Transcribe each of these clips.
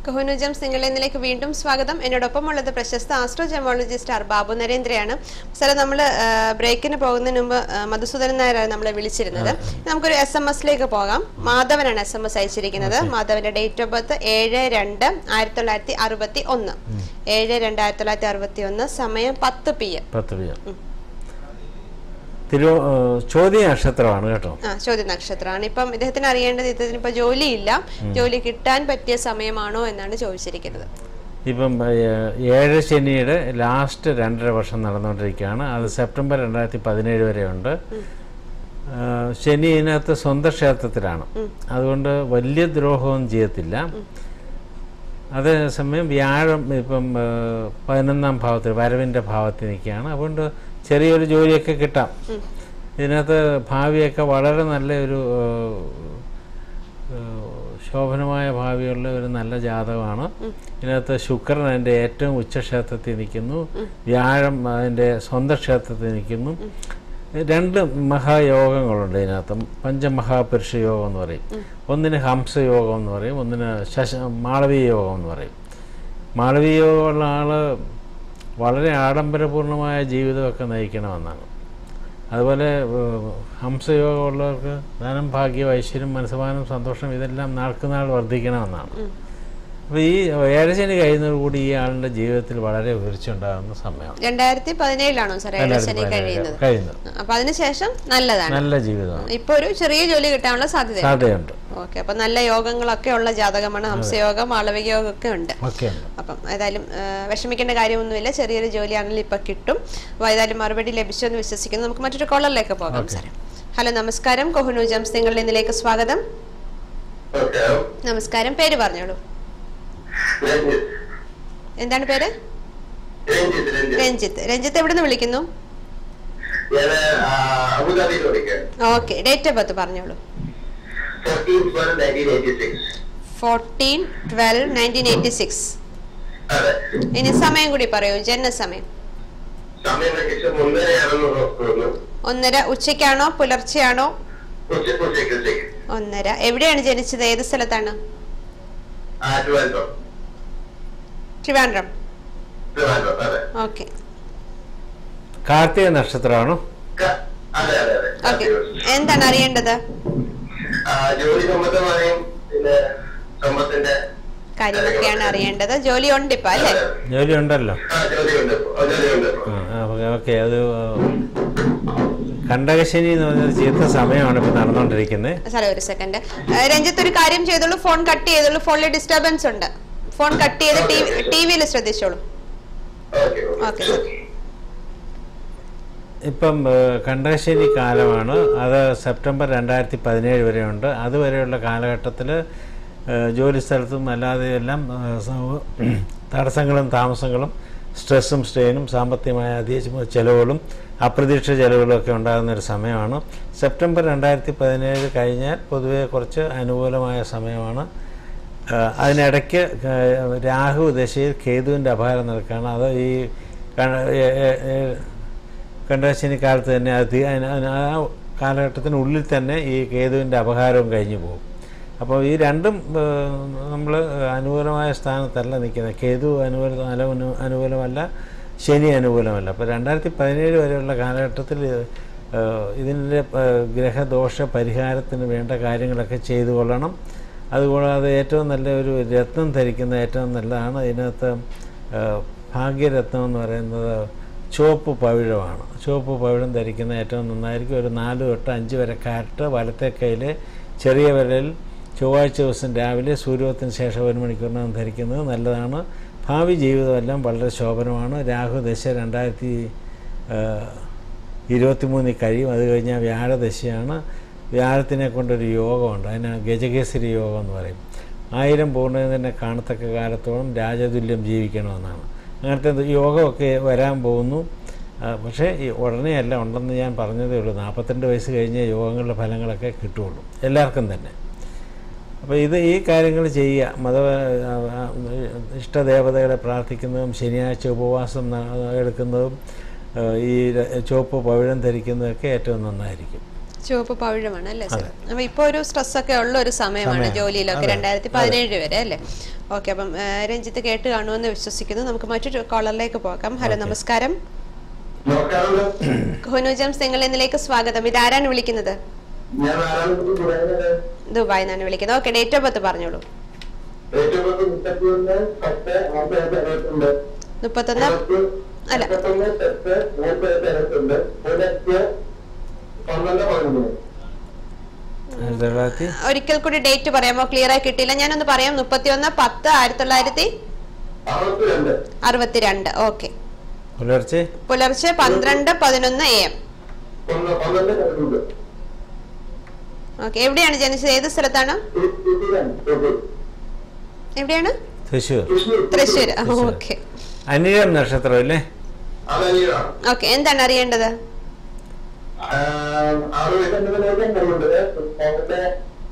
കുഹുനുജം single എന്നിലേക്ക് വീണ്ടും സ്വാഗതം എന്നോടൊപ്പം ഉള്ളത് പ്രശസ്ത ആസ്ട്രോ ജെമോളജിസ്റ്റ് ആർ ബാബു നരേന്ദ്രയാണ് സാറേ നമ്മൾ ബ്രേക്കിന് പോകുന്നതിന് മുമ്പ് ആ, മധുസൂദനൻ നായരാണ് നമ്മളെ വിളിച്ചിരുന്നത് നമുക്കൊരു എസ് എം എസിലേക്ക് പോകാം മാധവനാണ് എസ് എം എസ് അയച്ചിരിക്കുന്നത് മാധവന്റെ ഡേറ്റ് ഓഫ് ബർത്ത് ഏഴ് രണ്ട് ആയിരത്തി തൊള്ളായിരത്തി അറുപത്തി ഒന്ന് ഏഴ് രണ്ട് ആയിരത്തി തൊള്ളായിരത്തി അറുപത്തി ഒന്ന് സമയം പത്ത് പി എം പത്ത് പി എം തിരു ചോദ്യ നക്ഷത്രമാണ് കേട്ടോ ആ ചോദ്യ നക്ഷത്രമാണ് ഇപ്പം ഇദ്ദേഹത്തിന് അറിയേണ്ടത് ഇദ്ദേഹത്തിന് ഇപ്പൊ ജോലിയില്ല ജോലി കിട്ടാൻ പറ്റിയ സമയമാണോ എന്നാണ് ചോദിച്ചിരിക്കുന്നത് ഇപ്പം ഏഹ്, ഏഴ് ശനിയുടെ ലാസ്റ്റ് രണ്ടര വർഷം നടന്നുകൊണ്ടിരിക്കുകയാണ് അത് സെപ്റ്റംബർ രണ്ടായിരത്തി പതിനേഴ് വരെ ഉണ്ട് ഏഹ്, ശനി ഇതിനകത്ത് സ്വന്തം ക്ഷേത്രത്തിലാണ് അതുകൊണ്ട് വലിയ ദ്രോഹവും ചെയ്യത്തില്ല അതേസമയം വ്യാഴം ഇപ്പം ഏഹ്, പതിനൊന്നാം ഭാവത്തിൽ വരവിൻ്റെ ഭാവത്തിൽ നിൽക്കുകയാണ് അതുകൊണ്ട് ചെറിയൊരു ജോലിയൊക്കെ കിട്ടാം ഇതിനകത്ത് ഭാവിയൊക്കെ വളരെ നല്ല ഒരു ഏഹ്, ഏഹ്, ശോഭനമായ ഭാവിയുള്ള ഒരു നല്ല ജാതകമാണ് ഇതിനകത്ത് ശുക്രൻ അതിൻ്റെ ഏറ്റവും ഉച്ചക്ഷേത്രത്തിൽ നിൽക്കുന്നു വ്യാഴം അതിൻ്റെ സ്വന്തം ക്ഷേത്രത്തിൽ നിൽക്കുന്നു രണ്ട് മഹായോഗങ്ങളുണ്ട് ഇതിനകത്ത് പഞ്ചമഹാപുരുഷ യോഗം എന്ന് പറയും ഒന്നിന് ഹംസയോഗം എന്ന് പറയും ഒന്നിന് ശശ മാളവീയ യോഗം എന്ന് പറയും മാളവീയ യോഗമുള്ള ആൾ വളരെ ആഡംബരപൂർണമായ ജീവിതമൊക്കെ നയിക്കണമെന്നാണ് അതുപോലെ ഏഹ്, ഹംസയോഗമുള്ളവർക്ക് ധനം ഭാഗ്യം ഐശ്വര്യം മനസ്സമാനം സന്തോഷം ഇതെല്ലാം നാൾക്കുനാൾ വർദ്ധിക്കണമെന്നാണ് അപ്പോൾ ഈ ഏഴശനി കഴിയുന്നതോടുകൂടി ഈ ആളുടെ ജീവിതത്തിൽ വളരെ ഉയർച്ച ഉണ്ടാകുന്ന സമയമാണ് രണ്ടായിരത്തി പതിനേഴിലാണോ സാർ ഏഴശനി രണ്ടായിരത്തി കഴിയുന്നത് കഴിയുന്നത് അപ്പൊ അതിനുശേഷം നല്ലതാണ് നല്ല ജീവിതമാണ് ഇപ്പൊ ഒരു ചെറിയ ജോലി കിട്ടാനുള്ള സാധ്യത സാധ്യതയുണ്ട് ഓക്കെ അപ്പൊ നല്ല യോഗങ്ങളൊക്കെ ഉള്ള ജാതകമാണ് ഹംസയോഗം അളവിക യോഗം ഒക്കെ ഉണ്ട് ഒക്കെയുണ്ട് അപ്പം ഏതായാലും ആ, വിഷമിക്കേണ്ട കാര്യമൊന്നുമില്ല ചെറിയൊരു ജോലിയാണെങ്കിലും ഇപ്പൊ കിട്ടും അപ്പൊ ഏതായാലും മറുപടി ലഭിച്ചു എന്ന് വിശ്വസിക്കുന്നു നമുക്ക് മറ്റൊരു കോളറിലേക്ക് പോകാം സാർ ഹലോ നമസ്കാരം കൊഹുനു ജംസ് നിങ്ങളുടെ ഇന്നിലേക്ക് സ്വാഗതം ഓക്കെ നമസ്കാരം പേര് പറഞ്ഞോളൂ രഞ്ജിത്ത് എന്താണ് പേര് രഞ്ജിത്ത് രഞ്ജിത്ത് രഞ്ജിത്ത് രഞ്ജിത്ത് എവിടെ നിന്ന് വിളിക്കുന്നു ഞാൻ അബുദാബിയിൽ പഠിക്കാൻ ഓക്കെ ഡേറ്റ് ഓഫ് ബർത്ത് പറഞ്ഞോളൂ fourteen twelve nineteen eighty six fourteen twelve nineteen eighty six അതെ ഇനി സമയം കൂടി പറയൂ ജനനസമയം സമയം ഏകദേശം ഒന്നരയാണെന്ന് തോന്നുന്നു ഒന്നര ഉച്ചയ്ക്കാണോ പുലർച്ചെയാണോ ഉച്ചയ്ക്ക് ഉച്ചയ്ക്ക് ഉച്ചയ്ക്ക് ഒന്നര എവിടെയാണ് ജനിച്ചത് ഏത് സ്ഥലത്താണ് ആ ട്വൽവ് ട്രിവാൻഡ്രം ട്രിവാൻഡ്രം അതെ ഓക്കെ കാർത്തിക നക്ഷത്രമാണ് ക- അതെ അതെ അതെ ഓക്കെ എന്താണ് അറിയേണ്ടത് ആ, ജോലി സംബന്ധമായും പിന്നെ സമ്പത്തിന്റെ കാര്യങ്ങളൊക്കെയാണ് അറിയേണ്ടത് ജോലി ഉണ്ട് ഇപ്പൊ അല്ലേ ജോലി ഉണ്ടല്ലോ ആ ജോലിയുണ്ട് ഇപ്പൊ. ആ, ജോലിയുണ്ട് ഇപ്പൊ. ഓക്കെ അത് കണ്ടകശനി എന്ന് പറഞ്ഞൊരു ചീത്ത സമയമാണ് ഇപ്പോൾ നടന്നുകൊണ്ടിരിക്കുന്നത് സാറേ ഒരു സെക്കൻഡ് രഞ്ജിത്ത് ഒരു കാര്യം ചെയ്തോളൂ ഫോൺ കട്ട് ചെയ്തോളൂ ഫോണിൽ ഡിസ്റ്റർബൻസ് ഉണ്ട് ഫോൺ കട്ട് ചെയ്ത് ടി വിയിൽ ശ്രദ്ധിച്ചോളൂ ഓക്കെ ഓക്കെ ഓക്കെ ഇപ്പം ഏഹ്, കണ്ടകശനി കാലമാണ് അത് സെപ്റ്റംബർ രണ്ടായിരത്തി പതിനേഴ് വരെയുണ്ട് അതുവരെയുള്ള കാലഘട്ടത്തിൽ ജോലി സ്ഥലത്തും അല്ലാതെ എല്ലാം ഏഹ്, സ- തടസ്സങ്ങളും താമസങ്ങളും സ്ട്രെസ്സും സ്ട്രെയിനും സാമ്പത്തികമായ അധിക ചിലവുകളും അപ്രതീക്ഷിത ചിലവുകളും ഒക്കെ ഉണ്ടാകുന്ന ഒരു സമയമാണ് സെപ്റ്റംബർ രണ്ടായിരത്തി പതിനേഴ് കഴിഞ്ഞാൽ പൊതുവെ കുറച്ച് അനുകൂലമായ സമയമാണ് ഏഹ്, അതിനിടയ്ക്ക് ഏഹ്, രാഹു ദശയിൽ കേതുവിൻ്റെ അപഹാരം നടക്കുകയാണ് അത് ഈ ക- ഏ- ഏ- ഏ- കണ്ടശനി കാലത്ത് തന്നെ അത് തീ- അതിന് അതിന് ആ കാലഘട്ടത്തിനുള്ളിൽ തന്നെ ഈ കേതുവിൻ്റെ അപഹാരവും കഴിഞ്ഞു പോകും അപ്പോൾ ഈ രണ്ടും നമ്മൾ അനുകൂലമായ സ്ഥാനത്തല്ല നിൽക്കുന്നത് കേതു അനുകൂല അല അനു- അനുകൂലമല്ല ശനി അനുകൂലമല്ല അപ്പോൾ രണ്ടായിരത്തി പതിനേഴ് വരെയുള്ള കാലഘട്ടത്തിൽ ഏഹ്, ഇതിൻ്റെ ഏഹ്, ഗ്രഹദോഷ പരിഹാരത്തിന് വേണ്ട കാര്യങ്ങളൊക്കെ ചെയ്തു കൊള്ളണം അതുകൂടാതെ ഏറ്റവും നല്ല ഒരു രത്നം ധരിക്കുന്ന ഏറ്റവും നല്ലതാണ് ഇതിനകത്ത് ഏഹ്, ഭാഗ്യരത്നം എന്ന് പറയുന്നത് ചുവപ്പ് പവിഴമാണ് ചുവപ്പ് പവിഴം ധരിക്കുന്ന ഏറ്റവും നന്നായിരിക്കും ഒരു നാല് തൊട്ട് അഞ്ച് വരെ കാരറ്റ് വലത്തെ കയ്യിൽ ചെറിയ വിരലിൽ ചൊവ്വാഴ്ച ദിവസം രാവിലെ സൂര്യോദയത്തിന് ശേഷം ഒരു മണിക്കൂറിനകം ധരിക്കുന്നത് നല്ലതാണ് ഭാവി ജീവിതമെല്ലാം വളരെ ശോഭനമാണ് രാഹുദശ രണ്ടായിരത്തി ഇരുപത്തിമൂന്നിൽ കഴിയും അത് കഴിഞ്ഞാൽ വ്യാഴദശയാണ് വ്യാഴത്തിനെ കൊണ്ടൊരു യോഗമുണ്ട് അതിന് ഗജകേസരി യോഗം എന്ന് പറയും ആയിരം പൂർണ്ണതിനെ കാണത്തക്ക കാലത്തോളം രാജതുല്യം ജീവിക്കണമെന്നാണ് അങ്ങനത്തെ ഇത് യോഗമൊക്കെ വരാൻ പോകുന്നു ആ, പക്ഷേ ഈ ഉടനെയല്ല ഉണ്ടെന്ന് ഞാൻ പറഞ്ഞതേ ഉള്ളൂ നാൽപ്പത്തിരണ്ട് വയസ്സ് കഴിഞ്ഞ യോഗങ്ങളുടെ ഫലങ്ങളൊക്കെ കിട്ടുകയുള്ളൂ എല്ലാവർക്കും തന്നെ അപ്പോൾ ഇത് ഈ കാര്യങ്ങൾ ചെയ്യുക മത ആ, ആ, ഇഷ്ടദേവതകളെ പ്രാർത്ഥിക്കുന്നതും ശനിയാഴ്ച ഉപവാസം ന- എടുക്കുന്നതും ആ, ഈ ര- ചുവപ്പ് പവിഴം ധരിക്കുന്നതൊക്കെ ഏറ്റവും നന്നായിരിക്കും ചുവപ്പ് പവിഴമാണ് അല്ലേ സാർ അപ്പൊ ഇപ്പൊ ഒരു സ്ട്രെസ് ഒക്കെ ഉള്ള ഒരു സമയമാണ് സമയം. ജോലിയിലൊക്കെ അതെ. രണ്ടായിരത്തി പതിനേഴ് വരെ അല്ലേ ഓക്കെ അപ്പം ആ, രഞ്ജിത്ത് കേട്ട് കാണുമെന്ന് വിശ്വസിക്കുന്നു നമുക്ക് മറ്റൊരു കോളറിലേക്ക് പോകാം ഹലോ നമസ്കാരം നമസ്കാരം ഹുനു നിങ്ങൾ എന്നിലേക്ക് സ്വാഗതം ഇതാരാണ് വിളിക്കുന്നത് ഞാൻ ആരാണ് പറയുന്നത് ദുബായിൽ നിന്നാണ് വിളിക്കുന്നത് ഓക്കെ ഡേറ്റ് ഓഫ് ബർത്ത് പറഞ്ഞോളൂ ഏറ്റവും കൂടുതൽ മുപ്പത്തിയൊന്ന് പത്ത് ആയിരത്തി അറുപത്തിരണ്ട് മുപ്പത്തൊന്ന് അല്ല മുപ്പത്തൊന്ന് പത്ത് ആയിരത്തി അറുപത്തിരണ്ട് പുലർച്ചെ പന്ത്രണ്ട് പതിനൊന്ന് ആയിരത്തി തൊള്ളായിരത്തി ഒരിക്കൽ കൂടി ഡേറ്റ് പറയാമോ ക്ലിയർ ആയി കിട്ടിയില്ല ഞാനൊന്ന് പറയാം മുപ്പത്തിയൊന്ന് പത്ത് ആയിരത്തി തൊള്ളായിരത്തി അറുപത്തിരണ്ട് അറുപത്തിരണ്ട് ഓക്കെ പുലർച്ചെ പുലർച്ചെ പന്ത്രണ്ട് പതിനൊന്ന് എ എം ഒന്ന് പന്ത്രണ്ട് പതിനൊന്ന് ഓക്കെ എവിടെയാണ് ജനിച്ചത് ഏത് സ്ഥലത്താണ് എവിടെയാണ് തൃശ്ശൂർ തൃശ്ശൂർ ഓക്കെ അനിഴം നക്ഷത്രം അല്ലേ അതനിയാണ് ഓക്കെ എന്താണ് അറിയേണ്ടത് ആറ് വയസ്സെന്നതിലേക്ക് കഴിയുന്നത് മോളുടെ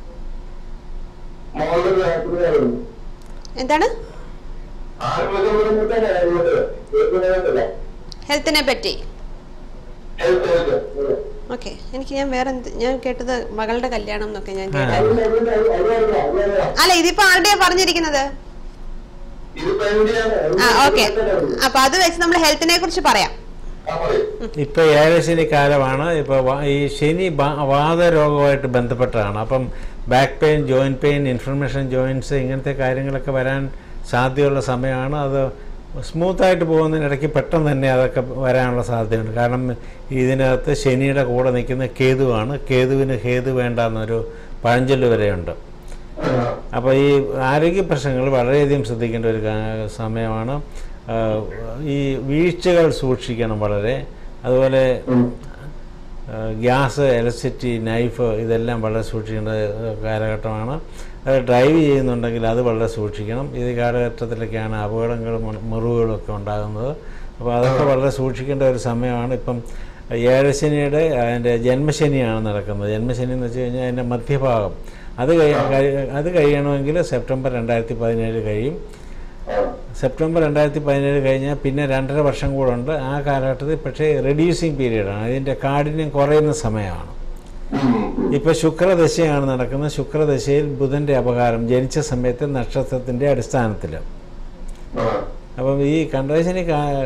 മോളുടെ കാര്യത്തിലായിരുന്നു എന്താണ് ആറ് വയസ്സെന്നതിലേക്ക് കഴിയുന്നത് ഏത് ഹെൽത്തിനെ പറ്റി ഹെൽത്ത് ഹെൽത്ത് ഓക്കെ എനിക്ക് ഞാൻ വേറെ എന്ത് ഞാൻ കേട്ടത് മകളുടെ കല്യാണം എന്നൊക്കെ ഞാൻ ആ. കേട്ടായിരുന്നു അല്ല ഇതിപ്പോ ആരുടെയാ പറഞ്ഞിരിക്കുന്നത് ഇതിപ്പോ എന്തിനാണ് ആ ഓക്കെ അപ്പൊ അത് വെച്ച് നമ്മൾ ഹെൽത്തിനെ കുറിച്ച് പറയാം ആ പറയൂ ഇപ്പൊ ഏഴശനി കാലമാണ് ഇപ്പൊ വാ- ഈ ശനി വാ- വാതരോഗമായിട്ട് ബന്ധപ്പെട്ടതാണ് അപ്പം back pain joint pain inflammation joints ഇങ്ങനത്തെ കാര്യങ്ങളൊക്കെ വരാൻ സാധ്യതയുള്ള സമയമാണ് അത് സ്മൂത്തായിട്ട് പോകുന്നതിനിടയ്ക്ക് പെട്ടെന്ന് തന്നെ അതൊക്കെ വരാനുള്ള സാധ്യതയുണ്ട് കാരണം ഇതിനകത്ത് ശനിയുടെ കൂടെ നിൽക്കുന്ന കേതുവാണ് കേതുവിന് ഹേതു വേണ്ട എന്നൊരു പഴഞ്ചൊല്ല് വരെയുണ്ട് അപ്പോൾ ഈ ആരോഗ്യ പ്രശ്നങ്ങൾ വളരെയധികം ശ്രദ്ധിക്കേണ്ട ഒരു കാ- സമയമാണ് ആ, ഈ വീഴ്ചകൾ സൂക്ഷിക്കണം വളരെ അതുപോലെ ആ, ഗ്യാസ് ഇലക്ട്രിസിറ്റി നൈഫ് ഇതെല്ലാം വളരെ സൂക്ഷിക്കേണ്ട കാലഘട്ടമാണ് അത് ഡ്രൈവ് ചെയ്യുന്നുണ്ടെങ്കിൽ അത് വളരെ സൂക്ഷിക്കണം ഈ കാലഘട്ടത്തിലൊക്കെയാണ് അപകടങ്ങളും മു- മുറിവുകളും ഒക്കെ ഉണ്ടാകുന്നത് അപ്പോൾ അതൊക്കെ വളരെ സൂക്ഷിക്കേണ്ട ഒരു സമയമാണ് ഇപ്പം ഏഴശനിയുടെ അതിൻ്റെ ജന്മശനിയാണ് നടക്കുന്നത് ജന്മശനി എന്ന് വെച്ച് കഴിഞ്ഞാൽ അതിൻ്റെ മധ്യഭാഗം അത് കഴി- കഴി- അത് കഴിയണമെങ്കിൽ സെപ്റ്റംബർ രണ്ടായിരത്തി പതിനേഴ് കഴിയും സെപ്റ്റംബർ രണ്ടായിരത്തി പതിനേഴ് കഴിഞ്ഞാൽ പിന്നെ രണ്ടര വർഷം കൂടെ ഉണ്ട് ആ കാലഘട്ടത്തിൽ പക്ഷേ റെഡ്യൂസിങ് പീരീഡാണ് അതിൻ്റെ കാഠിന്യം കുറയുന്ന സമയമാണ് ഇപ്പോൾ ശുക്രദശയാണ് നടക്കുന്നത് ശുക്രദശയിൽ ബുധൻ്റെ അപകാരം ജനിച്ച സമയത്തെ നക്ഷത്രത്തിൻ്റെ അടിസ്ഥാനത്തിൽ അപ്പം ഈ കണ്ടശനി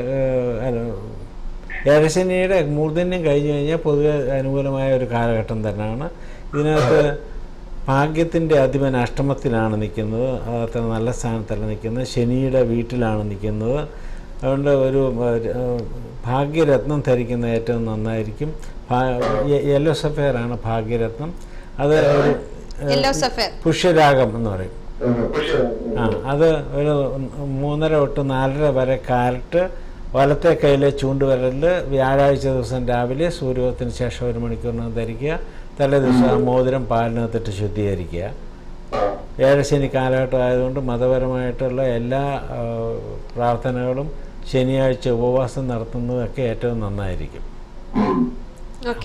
ഏഴശനിയുടെ മൂർധന്യം കഴിഞ്ഞു കഴിഞ്ഞാൽ പൊതുവെ അനുകൂലമായ ഒരു കാലഘട്ടം തന്നെയാണ് ഇതിനകത്ത് ഭാഗ്യത്തിൻ്റെ അധിപൻ അഷ്ടമത്തിലാണ് നിൽക്കുന്നത് അത് അത്ര നല്ല സ്ഥാനത്തല്ല നിൽക്കുന്നത് ശനിയുടെ വീട്ടിലാണ് നിൽക്കുന്നത് അതുകൊണ്ട് ഒരു ഏഹ്, ഭാഗ്യരത്നം ധരിക്കുന്ന ഏറ്റവും നന്നായിരിക്കും യെല്ലോ സഫയറാണ് ഭാഗ്യരത്നം അത് ഒരു ഏഹ്, യെല്ലോ സഫയർ പുഷ്യരാഗം എന്ന് പറയും ആ അത് ഒരു മൂന്നര തൊട്ട് നാലര വരെ കാരറ്റ് വലത്തെ കയ്യിലെ ചൂണ്ടുവിരലിൽ വ്യാഴാഴ്ച ദിവസം രാവിലെ സൂര്യോദയത്തിന് ശേഷം ഒരു മണിക്കൂറിനകം ധരിക്കുക തലേ ദിവസം ആ മോതിരം പാലിനകത്തിട്ട് ശുദ്ധീകരിക്കുക ഏഴശനി കാലഘട്ടം ആയതുകൊണ്ട് മതപരമായിട്ടുള്ള എല്ലാ ആ, പ്രാർത്ഥനകളും ശനിയാഴ്ച ഉപവാസം നടത്തുന്നതൊക്കെ ഏറ്റവും നന്നായിരിക്കും ഓക്കെ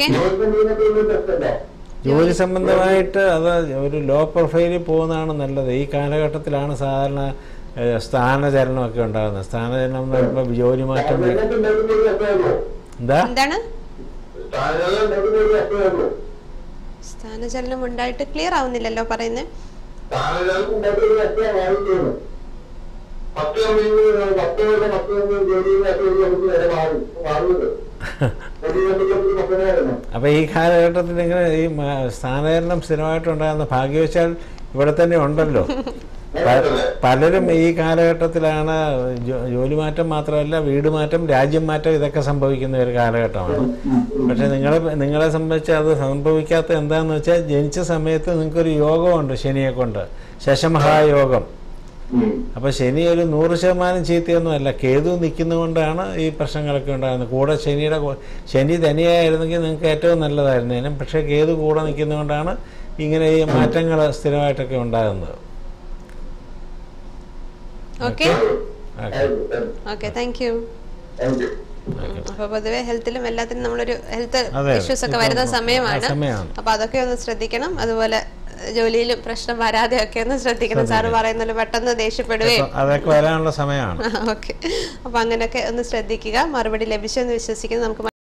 ജോലി സംബന്ധമായിട്ട് അത് ഒരു ലോ പ്രൊഫൈലിൽ പോകുന്നതാണ് നല്ലത് ഈ കാലഘട്ടത്തിലാണ് സാധാരണ ഏഹ്, സ്ഥാനചലനമൊക്കെ ഉണ്ടാകുന്നത് സ്ഥാനചലനം എന്ന് പറയുമ്പോൾ ജോലി മാറ്റം വേ- എന്താ എന്താണ് സ്ഥാനചലനം ഉണ്ടായിട്ട് ക്ലിയർ ആവുന്നില്ലല്ലോ പറയുന്നത് പത്ത് കമ്പനി പത്ത് പത്ത് ജോലി വരെ മാറി മാറുന്നത് അപ്പോൾ ഈ കാലഘട്ടത്തിൽ ഇങ്ങനെ ഈ മ- സ്ഥാനചലനം സ്ഥിരമായിട്ടുണ്ടാകുന്ന ഭാഗ്യവശാൽ ഇവിടെ തന്നെ ഉണ്ടല്ലോ പ- പലരും ഈ കാലഘട്ടത്തിലാണ് ജോ- ജോലി മാറ്റം മാത്രമല്ല വീട് മാറ്റം രാജ്യം മാറ്റം ഇതൊക്കെ സംഭവിക്കുന്ന ഒരു കാലഘട്ടമാണ് പക്ഷെ നിങ്ങളെ നിങ്ങളെ സംബന്ധിച്ച് അത് സംഭവിക്കാത്ത എന്താണെന്ന് വെച്ചാൽ ജനിച്ച സമയത്ത് നിങ്ങൾക്കൊരു യോഗമുണ്ട് ശനിയെ കൊണ്ട് ശശമഹായോഗം അപ്പോൾ ശനി ഒരു നൂറ് ശതമാനം ചീത്തയൊന്നുമല്ല കേതു നിൽക്കുന്നതുകൊണ്ടാണ് ഈ പ്രശ്നങ്ങളൊക്കെ ഉണ്ടാകുന്നത് കൂടെ ശനിയുടെ കൂ- ശനി തനിയായിരുന്നെങ്കിൽ നിങ്ങൾക്ക് ഏറ്റവും നല്ലതായിരുന്നേനും പക്ഷേ കേതു കൂടെ നിൽക്കുന്നതുകൊണ്ടാണ് ഇങ്ങനെ ഈ മാറ്റങ്ങൾ സ്ഥിരമായിട്ടൊക്കെ ഉണ്ടാകുന്നത് okay okay okay thank you thank you അപ്പൊ പൊതുവെ ഹെൽത്തിലും എല്ലാത്തിനും നമ്മളൊരു ഹെൽത്ത് അതെ. ഇഷ്യൂസ് ഒക്കെ ഇപ്പം വരുന്ന ആ സമയമാണ് സമയമാണ്. അപ്പൊ അതൊക്കെ ഒന്ന് ശ്രദ്ധിക്കണം അതുപോലെ ഏഹ്, ജോലിയിലും പ്രശ്നം വരാതെ ഒക്കെ ഒന്ന് ശ്രദ്ധിക്കണം സാറ് പറയുന്നത് പെട്ടെന്ന് ദേഷ്യപ്പെടുകയും അപ്പോൾ അതൊക്കെ വരാനുള്ള സമയമാണ് ഓക്കെ അപ്പൊ അങ്ങനെയൊക്കെ ഒന്ന് ശ്രദ്ധിക്കുക മറുപടി ലഭിച്ചെന്ന് വിശ്വസിക്കുന്നു നമുക്ക്